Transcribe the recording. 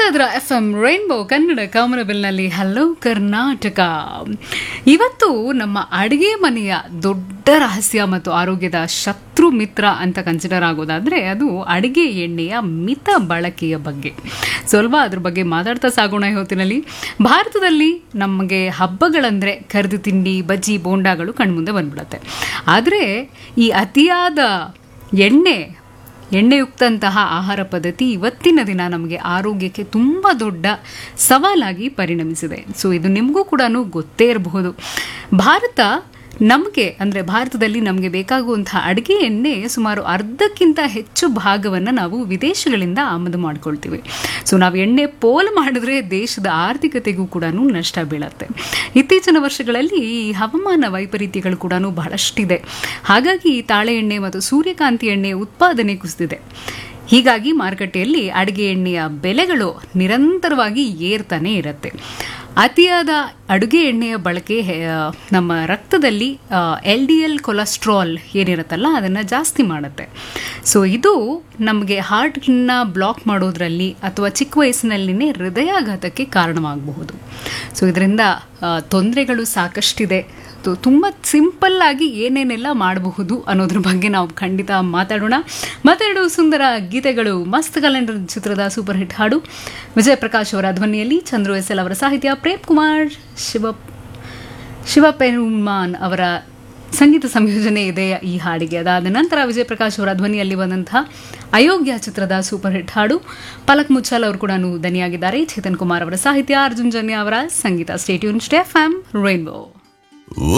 ಇದ್ರ F M rainbow Kannada ಕಾಮನಬಿಲ್ನಲ್ಲಿ hello Karnataka ಇವತ್ತು ನಮ್ಮ ಅಡಿಗೆ ಮನೆಯ ದೊಡ್ಡ ರಹಸ್ಯ ಮತ್ತು ಆರೋಗ್ಯದ ಶತ್ರು ಮಿತ್ರ ಅಂತ ಕನ್ಸಿಡರ್ ಆಗೋದಾದ್ರೆ ಅದು ಅಡಿಗೆ ಎಣ್ಣೆಯ ಮಿತ ಬಳಕೆಯ ಬಗ್ಗೆ ಸ್ವಲ್ಪ ಅದ್ರ ಬಗ್ಗೆ ಮಾತಾಡ್ತಾ ಸಾಗೋಣ ಈ ಹೊತ್ತಿನಲ್ಲಿ ಭಾರತದಲ್ಲಿ ನಮಗೆ ಹಬ್ಬಗಳಂದ್ರೆ ಕರೆದು ತಿಂಡಿ ಬಜ್ಜಿ ಬೋಂಡಾಗಳು ಕಣ್ಮುಂದೆ ಬಂದ್ಬಿಡತ್ತೆ ಆದರೆ ಈ ಅತಿಯಾದ ಎಣ್ಣೆ ಎಣ್ಣೆಯುಕ್ತಂತಹ ಆಹಾರ ಪದ್ಧತಿ ಇವತ್ತಿನ ದಿನ ನಮಗೆ ಆರೋಗ್ಯಕ್ಕೆ ತುಂಬ ದೊಡ್ಡ ಸವಾಲಾಗಿ ಪರಿಣಮಿಸಿದೆ ಸೊ ಇದು ನಿಮಗೂ ಕೂಡ ಗೊತ್ತೇ ಇರಬಹುದು ಭಾರತ ನಮಗೆ ಅಂದರೆ ಭಾರತದಲ್ಲಿ ನಮಗೆ ಬೇಕಾಗುವಂತಹ ಅಡುಗೆ ಎಣ್ಣೆ ಸುಮಾರು ಅರ್ಧಕ್ಕಿಂತ ಹೆಚ್ಚು ಭಾಗವನ್ನು ನಾವು ವಿದೇಶಗಳಿಂದ ಆಮದು ಮಾಡ್ಕೊಳ್ತೀವಿ ಸೊ ನಾವು ಎಣ್ಣೆ ಪೋಲು ಮಾಡಿದ್ರೆ ದೇಶದ ಆರ್ಥಿಕತೆಗೂ ಕೂಡ ನಷ್ಟ ಬೀಳತ್ತೆ ಇತ್ತೀಚಿನ ವರ್ಷಗಳಲ್ಲಿ ಈ ಹವಾಮಾನ ವೈಪರೀತ್ಯಗಳು ಕೂಡ ಬಹಳಷ್ಟಿದೆ ಹಾಗಾಗಿ ಈ ತಾಳೆ ಎಣ್ಣೆ ಮತ್ತು ಸೂರ್ಯಕಾಂತಿ ಎಣ್ಣೆ ಉತ್ಪಾದನೆ ಕುಸಿದಿದೆ ಹೀಗಾಗಿ ಮಾರುಕಟ್ಟೆಯಲ್ಲಿ ಅಡುಗೆ ಎಣ್ಣೆಯ ಬೆಲೆಗಳು ನಿರಂತರವಾಗಿ ಏರ್ತಾನೆ ಇರುತ್ತೆ ಅತಿಯಾದ ಅಡುಗೆ ಎಣ್ಣೆಯ ಬಳಕೆ ಹೆ- ನಮ್ಮ ರಕ್ತದಲ್ಲಿ ಎಲ್ ಡಿ ಎಲ್ ಕೊಲೆಸ್ಟ್ರಾಲ್ ಏನಿರುತ್ತಲ್ಲ ಅದನ್ನು ಜಾಸ್ತಿ ಮಾಡುತ್ತೆ ಸೊ ಇದು ನಮಗೆ ಹಾರ್ಟ್ನ ಬ್ಲಾಕ್ ಮಾಡೋದ್ರಲ್ಲಿ ಅಥವಾ ಚಿಕ್ಕ ವಯಸ್ಸಿನಲ್ಲಿನೇ ಹೃದಯಾಘಾತಕ್ಕೆ ಕಾರಣವಾಗಬಹುದು ಸೊ ಇದರಿಂದ ತೊಂದರೆಗಳು ಸಾಕಷ್ಟಿದೆ ತು- ತುಂಬ ಸಿಂಪಲ್ ಆಗಿ ಏನೇನೆಲ್ಲ ಮಾಡಬಹುದು ಅನ್ನೋದ್ರ ಬಗ್ಗೆ ನಾವು ಖಂಡಿತ ಮಾತಾಡೋಣ ಮತ್ತೆರಡು ಸುಂದರ ಗೀತೆಗಳು ಮಸ್ತ್ ಕ್ಯಾಲೆಂಡರ್ ಚಿತ್ರದ ಸೂಪರ್ ಹಿಟ್ ಹಾಡು ವಿಜಯ ಪ್ರಕಾಶ್ ಅವರ ಧ್ವನಿಯಲ್ಲಿ ಚಂದ್ರು ಎಸ್ ಎಲ್ ಅವರ ಸಾಹಿತ್ಯ ಪ್ರೇಮ್ ಕುಮಾರ್ ಶಿವ ಶಿವಪೆರುಮಾನ್ ಅವರ ಸಂಗೀತ ಸಂಯೋಜನೆ ಇದೆ ಈ ಹಾಡಿಗೆ ಅದಾದ ನಂತರ ವಿಜಯ ಪ್ರಕಾಶ್ ಅವರ ಧ್ವನಿಯಲ್ಲಿ ಬಂದಂತಹ ಅಯೋಗ್ಯ ಚಿತ್ರದ ಸೂಪರ್ ಹಿಟ್ ಹಾಡು ಪಲಕ್ ಮುಚ್ಚಲ್ ಅವರು ಕೂಡ ದನಿಯಾಗಿದ್ದಾರೆ ಚೇತನ್ ಕುಮಾರ್ ಅವರ ಸಾಹಿತ್ಯ ಅರ್ಜುನ್ ಜನ್ಯ ಅವರ ಸಂಗೀತ ಸ್ಟೇಟ್ಯೂನ್ ಸ್ಟೆಫ್ ಆಮ್ ರೈನ್ಬೋ